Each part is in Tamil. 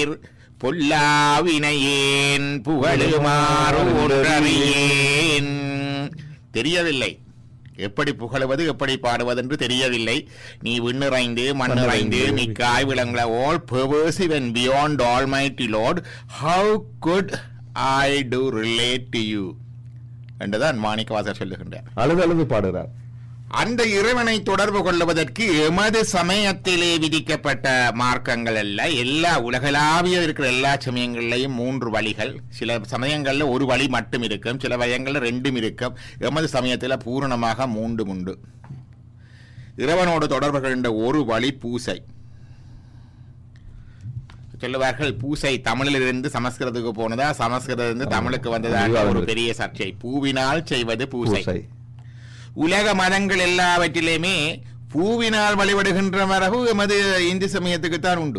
புகழீர் பொல்லாவினையேன் புகழுமாறு ஒன்றறியேன் தெரியவில்லை எப்படி புகழுவது எப்படி பாடுவது என்று தெரியவில்லை நீ விண்ணிறைந்து மண்ணிறைந்து மிக்காய் விளங்குல all pervasive and beyond almighty lord how could i do relate to you என்றுதான் மாணிக்கவாசர் சொல்லுகின்றார் அழுது அழுது பாடுகிறார் அந்த இறைவனை தொடர்பு கொள்வதற்கு எமது சமயத்திலே விதிக்கப்பட்ட மார்க்கங்கள் அல்ல எல்லா உலகளாவிய இருக்கிற எல்லா சமயங்கள்லையும் மூன்று வழிகள் சில சமயங்கள்ல ஒரு வழி மட்டும் இருக்கும் சில வயங்கள்ல ரெண்டும் இருக்கும் எமது சமயத்துல பூரணமாக மூன்று உண்டு இறைவனோடு தொடர்பு கொண்ட ஒரு வழி பூசை சொல்லுவார்கள் பூசை தமிழிலிருந்து சமஸ்கிருதத்துக்கு போனதா சமஸ்கிருதத்திலிருந்து தமிழுக்கு வந்ததாக ஒரு பெரிய சர்ச்சை பூவினால் செய்வது பூசை பூசை உலக மதங்கள் எல்லாவற்றிலுமே பூவினால் வழிபடுகின்ற மரபு எமது இந்து சமயத்துக்குத்தான் உண்டு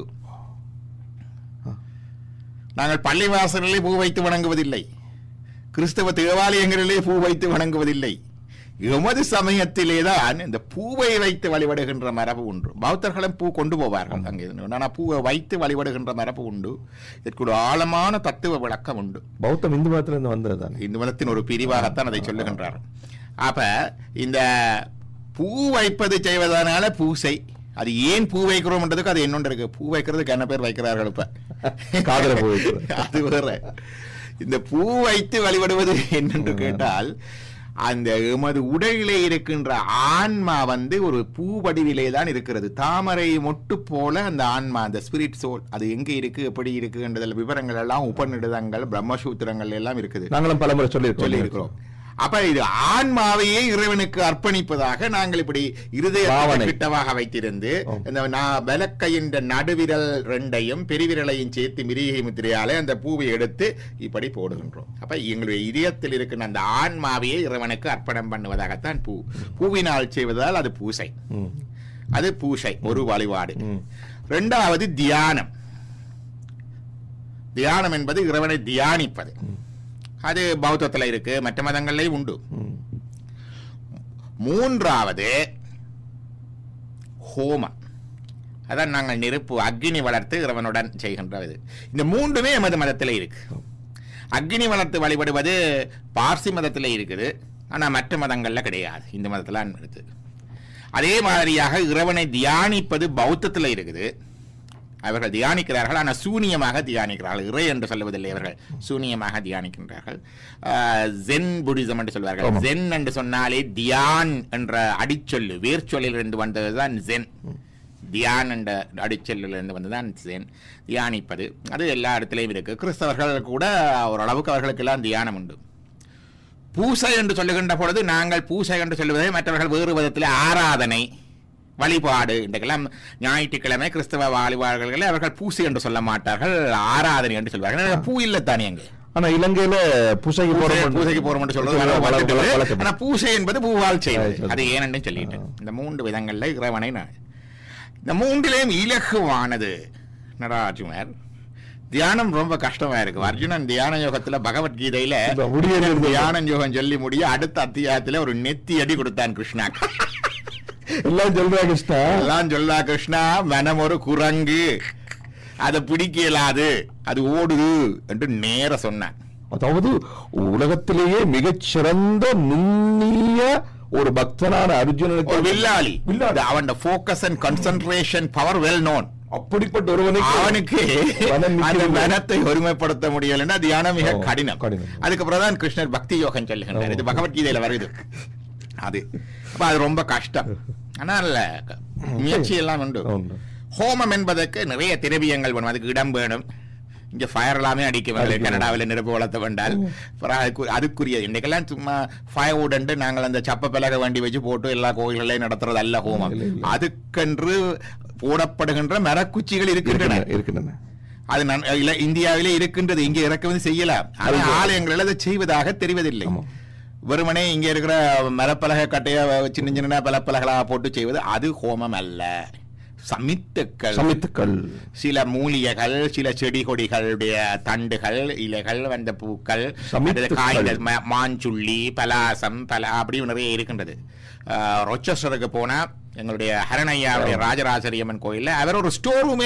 நாங்கள் பள்ளிவாசலிலே பூ வைத்து வணங்குவதில்லை கிறிஸ்தவ தேவாலயங்களிலே பூ வைத்து வணங்குவதில்லை எமது சமயத்திலே தான் இந்த பூவை வைத்து வழிபடுகின்ற மரபு உண்டு பௌத்தர்களும் பூ கொண்டு போவார்கள் அங்கே ஆனால் பூவை வைத்து வழிபடுகின்ற மரபு உண்டு இதற்கு ஒரு ஆழமான தத்துவ விளக்கம் உண்டு பௌத்தம் இந்து மதத்திலிருந்து வந்தது தானே இந்து மதத்தின் ஒரு பிரிவாகத்தான் அதை சொல்லுகின்றார் அப்ப இந்த பூ வைப்பது செய்வதனால பூசை அது ஏன் பூ வைக்கிறோம்ன்றதுக்கு அது என்னொன்று இருக்கு பூ வைக்கிறதுக்கு என்ன பேர் வைக்கிறார்கள் இப்ப காதுல பூ வைக்கிறது. அது வேற இந்த பூ வைத்து வழிபடுவது என்னென்று கேட்டால் அந்த எமது உடலிலே இருக்கின்ற ஆன்மா வந்து ஒரு பூ வடிவிலே தான் இருக்கிறது தாமரை மொட்டு போல அந்த ஆன்மா அந்த ஸ்பிரிட் சோல் அது எங்க இருக்கு எப்படி இருக்குன்றதுல விவரங்கள் எல்லாம் உபநிடதங்கள் பிரம்மசூத்திரங்கள் எல்லாம் இருக்குது நாங்களும் பலமுறை சொல்லியிருக்கோம் சொல்லி இருக்கிறோம் அப்ப இது ஆன்மாவையே இறைவனுக்கு அர்ப்பணிப்பதாக நாங்கள் இப்படி இருதய பாவனை. கிட்டவாக வைத்திருந்து ஆம். இந்த நா- விளக்கையின் நடுவிரல் ரெண்டையும் பெருவிரலையும் சேர்த்து மிரிகை முத்திரையாலே அந்த பூவை எடுத்து இப்படி போடுகின்றோம் அப்ப எங்களுடைய இதயத்தில் இருக்கின்ற அந்த ஆன்மாவையே இறைவனுக்கு அர்ப்பணம் பண்ணுவதாகத்தான் பூ பூவினால் செய்வதால் அது பூசை ம். அது பூசை ஒரு வழிபாடு ம். இரண்டாவது தியானம் தியானம் என்பது இறைவனை தியானிப்பது அது பௌத்தத்தில் இருக்கு மற்ற மதங்கள்லயும் உண்டு ம். மூன்றாவது ஹோமம் அதான் நாங்கள் நெருப்பு அக்னி வளர்த்து இறைவனுடன் செய்கின்ற இது இந்த மூன்றுமே எமது மதத்தில் இருக்கு அக்னி வளர்த்து வழிபடுவது பார்சி மதத்தில் இருக்குது ஆனா மற்ற மதங்கள்ல கிடையாது இந்த மதத்துல இருக்குது அதே மாதிரியாக இறைவனை தியானிப்பது பௌத்தத்தில் இருக்குது அவர்கள் தியானிக்கிறார்கள் ஆனால் சூனியமாக தியானிக்கிறார்கள் இறை என்று சொல்லுவதில்லை அவர்கள் சூனியமாக தியானிக்கின்றார்கள் ஆஹ், ஜென் புடிசம் என்று சொல்வார்கள் ஆமாம். ஜென் என்று சொன்னாலே தியான் என்ற அடிச்சொல்லு வேர்ச்சொல்லில் இருந்து வந்ததுதான் ஜென் தியான் என்ற அடிச்சொல்லிலிருந்து வந்ததுதான் ஜென் தியானிப்பது அது எல்லா இடத்துலையும் இருக்கு கிறிஸ்தவர்கள் கூட ஓரளவுக்கு அவர்களுக்கெல்லாம் தியானம் உண்டு பூசை என்று சொல்லுகின்ற பொழுது நாங்கள் பூசை என்று சொல்லுவதை மற்றவர்கள் வேறு விதத்தில் ஆராதனை வழிபாடு இன்றைக்கெல்லாம் ஞாயிற்றுக்கிழமை கிறிஸ்தவ வழிபாடுகளை அவர்கள் பூசை என்று சொல்ல மாட்டார்கள் ஆராதனை என்று சொல்வார்கள் ஏன்னா, பூ இல்லத்தானே அங்கே ஆனா இலங்கையில பூசைக்கு பூசை- போறோம் பூசைக்கு போறோம் என்று சொல்றது வழக்கம், வழக்கத்து. வழக்கம், வழக்கம். ஆனா பூசை என்பது பூவால் செய்வது சரி. அது ஏனென்று சொல்லிட்டேன் இந்த மூன்று விதங்கள்ல இறைவனை நான் இந்த மூன்றிலேயும் இலகுவானது நடராஜுமர் தியானம் ரொம்ப கஷ்டமா இருக்கு அர்ஜுனன் தியான யோகத்துல பகவத்கீதையில இப்ப முடியல இருந்து- தியான யோகம் சொல்லி முடிய அடுத்த அத்தியாயத்துல ஒரு நெத்தி அடி கொடுத்தான் கிருஷ்ணா எல்லாம் சொல்றாங்க கிருஷ்ணா எல்லாம் சொல்லா கிருஷ்ணா மனம் ஒரு குரங்கு அதை பிடிக்க இயலாது அது ஓடுது என்று நேர சொன்னான் அதாவது உலகத்திலேயே மிகச் சிறந்த நுண்ணிய ஒரு பக்தனான அர்ஜுனனுக்கு ஒரு வில்லாளி வில்லாளி. அவன் focus and concentration power well known அப்படிப்பட்ட ஒருவனுக்கு அவனுக்கு மனம் அந்த நிற்கிறது. மனத்தை ஒருமைப்படுத்த முடியலன்னா தியானம் மிக ஓ, கடினம் கடினம். அதுக்கப்புறம் தான் கிருஷ்ணர் பக்தி யோகம் சொல்லுகின்றார் இது ஓ. பகவத்கீதையில வருது அது அப்ப அது ரொம்ப கஷ்டம் ஆனால் முயற்சி எல்லாம் உண்டு உண்டு. ஹோமம் என்பதற்கு நிறைய திரவியங்கள் வேணும் அதுக்கு இடம் வேணும் இங்க ஃபயர் எல்லாமே அடிக்க வேண்டும் அடிக்க கனடாவில் நெருப்பு வளர்த்த வேண்டால் அப்புறம் அதுக்கு- அதுக்குரிய இன்னைக்கெல்லாம் சும்மா ஃபயர் வுட் நாங்கள் அந்த சப்ப பிளக வண்டி வச்சு போட்டு எல்லா கோயில்களையும் நடத்துறது அல்ல ஹோமம் இல்லை, இல்லை. அதுக்கென்று போடப்படுகின்ற மரக்குச்சிகள் இருக்கின்றன இருக்கின்றன இருக்கின்றன அது நன்- இல்ல இந்தியாவிலே இருக்கின்றது இங்கே இறக்குமதி செய்யலாம் ஆனா அது- ஆலயங்களில் அதை செய்வதாக தெரிவதில்லை ஆமா. வெறுமனே இங்க இருக்கிற மரப்பலகை கட்டைய சின்ன சின்ன பலப்பலகலா போட்டு செய்வது அது ஹோமம் அல்ல சமித்துக்கள் சமித்துக்கள் சில மூலிகைகள் சில செடி கொடிகளுடைய தண்டுகள் இலைகள் வந்த பூக்கள் சமித்துக்கள். அடுத்து காய்ந்த ம- மாஞ்சுள்ளி பலாசம் பல அப்படி நிறைய இருக்கின்றது ஆஹ், ரொச்செஸ்டருக்கு போனா எங்களுடைய ஹரணையாவுடைய ராஜராஜரியம்மன் கோயில்ல அவர் ஒரு ஸ்டோர் ரூமே